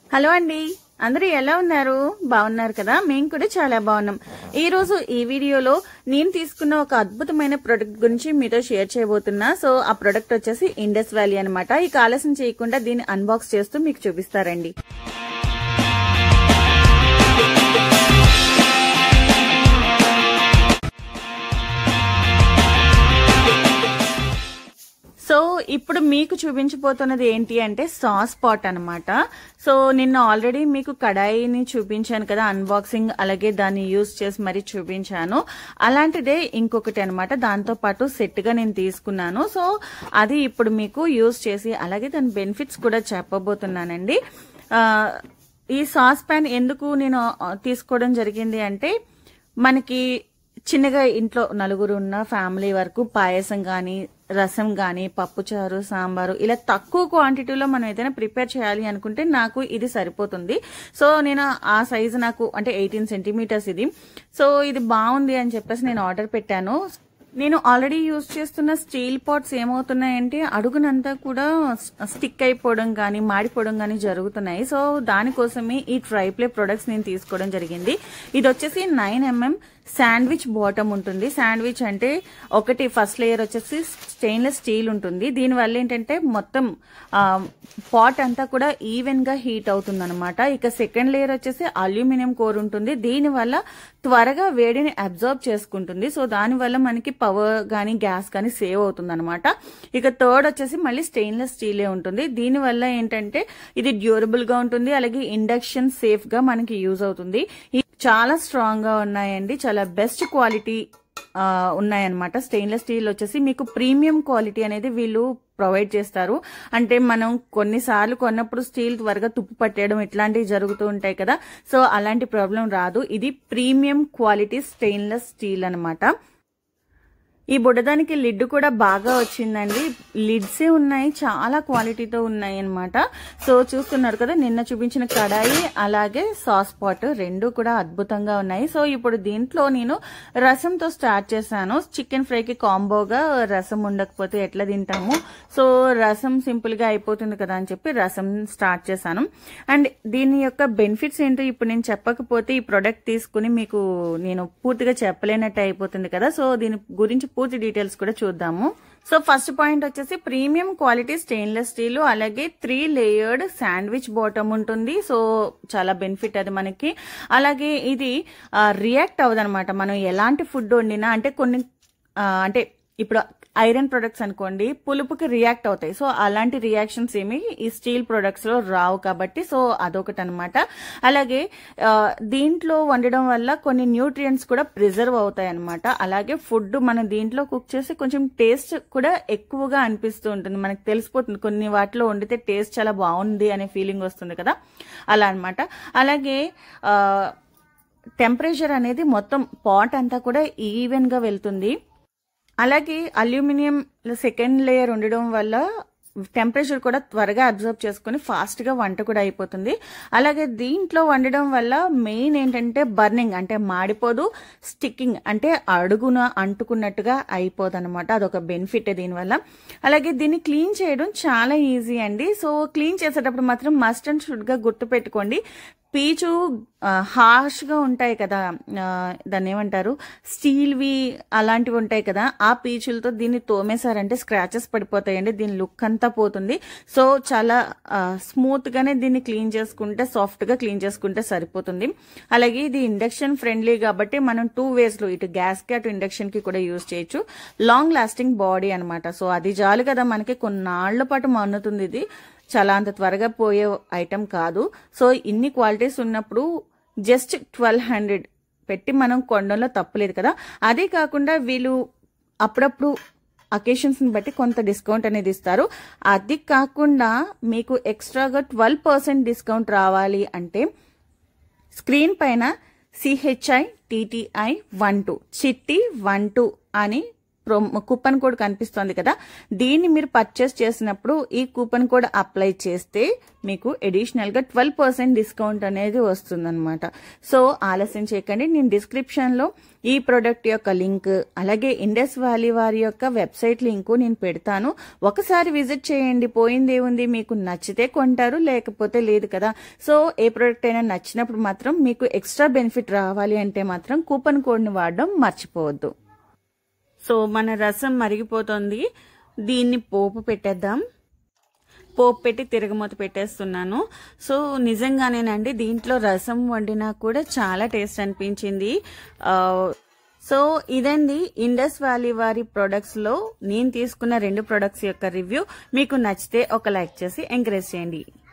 hello అండి అందరూ ఎలా ఉన్నారు బాగున్నారు కదా మేము కూడా చాలా బాగున్నాం ఈ రోజు ఈ వీడియోలో నేను తీసుకున్న ఒక అద్భుతమైన ప్రొడక్ట్ గురించి మీతో షేర్ చేయబోతున్నా సో ఆ ప్రొడక్ట్ వచ్చేసి ఇండస్ వ్యాలీ అనమాట ఈ ఆలస్యం చేయకుండా దీన్ని అన్బాక్స్ చేస్తూ మీకు చూపిస్తారండి సో ఇప్పుడు మీకు చూపించబోతున్నది ఏంటి అంటే సాస్ పాట్ అనమాట సో నిన్న ఆల్రెడీ మీకు కడాయిని చూపించాను కదా అన్బాక్సింగ్ అలాగే దాన్ని యూజ్ చేసి మరీ చూపించాను అలాంటిదే ఇంకొకటి అనమాట దాంతో పాటు సెట్ గా నేను తీసుకున్నాను సో అది ఇప్పుడు మీకు యూజ్ చేసి అలాగే దాని బెనిఫిట్స్ కూడా చెప్పబోతున్నానండి ఆ, ఈ సాస్ ప్యాన్ ఎందుకు నేను ఆ, తీసుకోవడం జరిగింది అంటే మనకి చిన్నగా ఇంట్లో నలుగురు ఉన్న ఫ్యామిలీ వరకు పాయసం కానీ రసం కానీ పప్పుచారు సాంబారు ఇలా తక్కువ క్వాంటిటీలో మనం ఏదైనా ప్రిపేర్ చేయాలి అనుకుంటే నాకు ఇది సరిపోతుంది సో నేను ఆ సైజు నాకు అంటే ఎయిటీన్ సెంటీమీటర్స్ ఇది సో ఇది బాగుంది అని చెప్పేసి నేను ఆర్డర్ పెట్టాను నేను ఆల్రెడీ యూజ్ చేస్తున్న స్టీల్ పాట్స్ ఏమవుతున్నాయంటే అడుగునంతా కూడా స్టిక్ అయిపోవడం కానీ మాడిపోవడం కానీ జరుగుతున్నాయి సో దానికోసమే ఈ ట్రైప్లే ప్రొడక్ట్స్ నేను తీసుకోవడం జరిగింది ఇది వచ్చేసి నైన్ ఎంఎం శాండ్విచ్ బాటమ్ ఉంటుంది శాండ్విచ్ అంటే ఒకటి ఫస్ట్ లేయర్ వచ్చేసి స్టెయిన్లెస్ స్టీల్ ఉంటుంది దీనివల్ల ఏంటంటే మొత్తం పాట్ అంతా కూడా ఈవెన్ గా హీట్ అవుతుంది అనమాట ఇక సెకండ్ లేయర్ వచ్చేసి అల్యూమినియం కోర్ ఉంటుంది దీనివల్ల త్వరగా వేడిని అబ్జర్వ్ చేసుకుంటుంది సో దానివల్ల మనకి పవర్ గానీ గ్యాస్ కానీ సేవ్ అవుతుంది అనమాట ఇక థర్డ్ వచ్చేసి మళ్ళీ స్టెయిన్లెస్ స్టీలే ఉంటుంది దీనివల్ల ఏంటంటే ఇది డ్యూరబుల్ గా ఉంటుంది అలాగే ఇండక్షన్ సేఫ్ గా మనకి యూజ్ అవుతుంది ఇ- చాలా స్ట్రాంగ్ గా ఉన్నాయండి చాలా బెస్ట్ క్వాలిటీ ఆ, ఉన్నాయన్నమాట స్టెయిన్లెస్ స్టీల్ వచ్చేసి మీకు ప్రీమియం క్వాలిటీ అనేది వీళ్ళు ప్రొవైడ్ చేస్తారు అంటే మనం కొన్నిసార్లు కొన్నప్పుడు స్టీల్ త్వరగా తుప్పు పట్టేయడం ఇట్లాంటివి జరుగుతూ ఉంటాయి కదా సో అలాంటి ప్రాబ్లం రాదు ఇది ప్రీమియం క్వాలిటీ స్టెయిన్లెస్ స్టీల్ అన్నమాట ఈ బుడదానికి లిడ్ కూడా బాగా వచ్చిందండి లిడ్సే ఉన్నాయి చాలా క్వాలిటీతో ఉన్నాయి అన్నమాట సో చూస్తున్నారు కదా నిన్న చూపించిన కడాయి అలాగే సాస్ పాట్ రెండు కూడా అద్భుతంగా ఉన్నాయి సో ఇప్పుడు దీంట్లో నేను రసంతో స్టార్ట్ చేశాను చికెన్ ఫ్రైకి కాంబోగా రసం ఉండకపోతే ఎట్లా తింటాము సో రసం సింపుల్ గా అయిపోతుంది కదా అని చెప్పి రసం స్టార్ట్ చేశాను అండ్ దీని యొక్క బెనిఫిట్స్ ఏంటో ఇప్పుడు నేను చెప్పకపోతే ఈ ప్రొడక్ట్ తీసుకుని మీకు నేను పూర్తిగా చెప్పలేనట్టు అయిపోతుంది కదా సో దీని గురించి పూర్తి డీటెయిల్స్ కూడా చూద్దాము సో ఫస్ట్ పాయింట్ వచ్చేసి ప్రీమియం క్వాలిటీ స్టెయిన్లెస్ స్టీల్ అలాగే త్రీ లేయర్డ్ శాండ్విచ్ బాటమ్ ఉంటుంది సో చాలా బెనిఫిట్ అది మనకి అలాగే ఇది రియాక్ట్ అవ్వదన్నమాట మనం ఎలాంటి ఫుడ్ వండినా అంటే కొన్ని ఆ, అంటే ఇప్పుడు ఐరన్ ప్రొడక్ట్స్ అనుకోండి పులుపుకి రియాక్ట్ అవుతాయి సో అలాంటి రియాక్షన్స్ ఏమి ఈ స్టీల్ ప్రొడక్ట్స్ లో రావు కాబట్టి సో అదొకటి అనమాట అలాగే ఆ, దీంట్లో వండడం వల్ల కొన్ని న్యూట్రియంట్స్ కూడా ప్రిజర్వ్ అవుతాయి అనమాట అలాగే ఫుడ్ మనం దీంట్లో కుక్ చేసి కొంచెం టేస్ట్ కూడా ఎక్కువగా అనిపిస్తూ ఉంటుంది మనకు తెలిసిపోతుంది కొన్ని వాటిలో వండితే టేస్ట్ చాలా బాగుంది అనే ఫీలింగ్ వస్తుంది కదా అలా అన్నమాట అలాగే ఆ, టెంపరేచర్ అనేది మొత్తం పాట్ అంతా కూడా ఈవెన్ గా వెళ్తుంది అలాగే అల్యూమినియం సెకండ్ లేయర్ ఉండడం వల్ల టెంపరేచర్ కూడా త్వరగా అబ్జర్వ్ చేసుకుని ఫాస్ట్ గా వంట కూడా అయిపోతుంది అలాగే దీంట్లో వండడం వల్ల మెయిన్ ఏంటంటే బర్నింగ్ అంటే మాడిపోదు స్టిక్కింగ్ అంటే అడుగున అంటుకున్నట్టుగా అయిపోదు అనమాట అదొక బెనిఫిట్ దీనివల్ల అలాగే దీన్ని క్లీన్ చేయడం చాలా ఈజీ అండి సో క్లీన్ చేసేటప్పుడు మాత్రం మస్ట్ అండ్ షుడ్ గా గుర్తు పెట్టుకోండి పీచు హార్ష్ గా ఉంటాయి కదా ఆ, దాన్ని ఏమంటారు స్టీల్వి అలాంటివి ఉంటాయి కదా ఆ పీచులతో దీన్ని తోమేశారంటే స్క్రాచెస్ పడిపోతాయండి దీని లుక్ అంతా పోతుంది సో చాలా స్మూత్ గానే దీన్ని క్లీన్ చేసుకుంటే సాఫ్ట్ గా క్లీన్ చేసుకుంటే సరిపోతుంది అలాగే ఇది ఇండక్షన్ ఫ్రెండ్లీ కాబట్టి మనం టూ వేస్ లో ఇటు గ్యాస్ కి అటు ఇండక్షన్ కి కూడా యూజ్ చేయొచ్చు లాంగ్ లాస్టింగ్ బాడీ అన్నమాట సో అది చాలు కదా మనకి కొన్నాళ్ల పాటు మన్నుతుంది ఇది చాలా అంత త్వరగా పోయే ఐటెం కాదు సో ఇన్ని క్వాలిటీస్ ఉన్నప్పుడు జస్ట్ ట్వెల్వ్ హండ్రెడ్ పెట్టి మనం కొనడంలో తప్పులేదు కదా అదే కాకుండా వీళ్ళు అప్పుడప్పుడు అకేషన్స్ ని బట్టి కొంత డిస్కౌంట్ అనేది ఇస్తారు అది కాకుండా మీకు ఎక్స్ట్రాగా ట్వెల్వ్ పర్సెంట్ డిస్కౌంట్ రావాలి అంటే స్క్రీన్ పైన C H I T T I one two Chitti one two అని ప్రొమో కూపన్ కోడ్ కనిపిస్తోంది కదా దీన్ని మీరు పర్చేస్ చేసినప్పుడు ఈ కూపన్ కోడ్ అప్లై చేస్తే మీకు అడిషనల్ గా ట్వెల్వ్ పర్సెంట్ డిస్కౌంట్ అనేది వస్తుందన్నమాట సో ఆలస్యం చేయకండి నేను డిస్క్రిప్షన్ లో ఈ ప్రోడక్ట్ యొక్క లింక్ అలాగే ఇండస్ వ్యాలీ వారి యొక్క వెబ్సైట్ లింక్ నేను పెడతాను ఒకసారి విజిట్ చేయండి పోయింది ఏముంది మీకు నచ్చితే కొంటారు లేకపోతే లేదు కదా సో ఏ ప్రోడక్ట్ అయినా నచ్చినప్పుడు మాత్రం మీకు ఎక్స్ట్రా బెనిఫిట్ రావాలి అంటే మాత్రం కూపన్ కోడ్ని వాడడం మర్చిపోవద్దు సో మన రసం మరిగిపోతుంది దీన్ని పోపు పెట్టేద్దాం పోపు పెట్టి తిరగమూత పెట్టేస్తున్నాను సో నిజంగానేనండి దీంట్లో రసం వండినా కూడా చాలా టేస్ట్ అనిపించింది ఆ, సో ఇదండి ఇండస్ వ్యాలీ వారి ప్రొడక్ట్స్ లో నేను తీసుకున్న రెండు ప్రొడక్ట్స్ యొక్క రివ్యూ మీకు నచ్చితే ఒక లైక్ చేసి ఎంకరేజ్ చేయండి